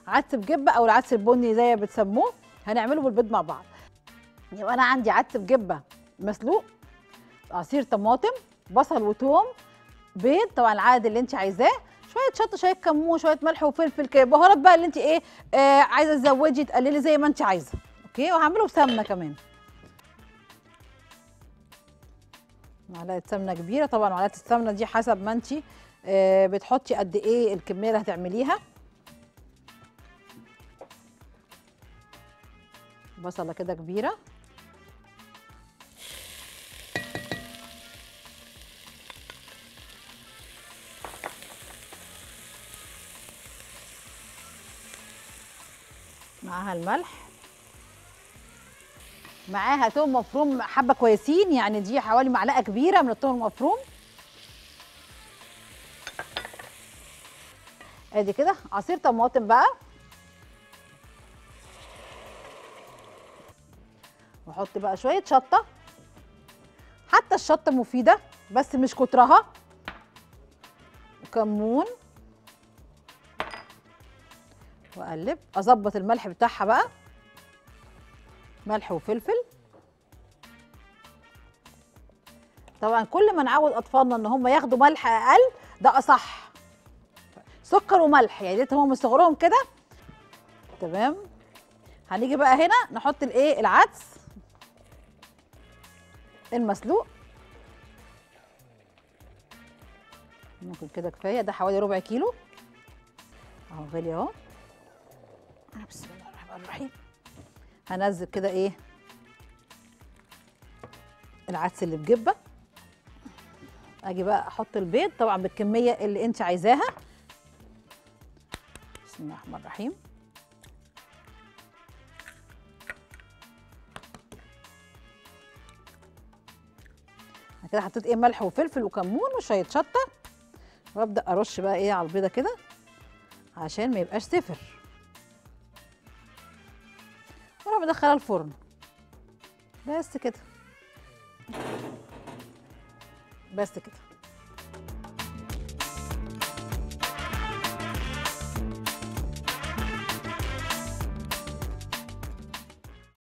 عدس بجبه او العدس البني زي ما بتسموه هنعمله بالبيض مع بعض يبقى انا عندي عدس بجبه مسلوق عصير طماطم بصل وثوم بيض طبعا العدد اللي انت عايزاه شويه شطه شويه كمون شويه ملح وفلفل كده بهارات بقى اللي انت ايه آه عايزه تزودي تقللي زي ما انت عايزه اوكي وهعمله بسمنه كمان معلقه سمنه كبيره طبعا معلقه السمنه دي حسب ما انت آه بتحطي قد ايه الكميه اللي هتعمليها بصله كده كبيره معاها الملح معاها توم مفروم حبه كويسين يعني دي حوالي معلقه كبيره من الثوم المفروم ادي كده عصير طماطم بقى واحط بقى شويه شطه حتى الشطه مفيده بس مش كترها وكمون واقلب اظبط الملح بتاعها بقى ملح وفلفل طبعا كل ما نعود اطفالنا ان هم ياخدوا ملح اقل ده اصح سكر وملح يعني ديت هم من صغرهم كده تمام هنيجي بقى هنا نحط الايه العدس المسلوق ممكن كده كفايه ده حوالي ربع كيلو اهو غالي اهو بسم الله الرحمن الرحيم هنزل كده ايه العدس اللي بجبه اجي بقى احط البيض طبعا بالكميه اللي انت عايزاها بسم الله الرحمن الرحيم أنا كده حطيت ايه ملح وفلفل وكمون وشويه شطه وابدا ارش بقى ايه على البيضه كده عشان ما يبقاش صفر وانا بدخلها الفرن بس كده بس كده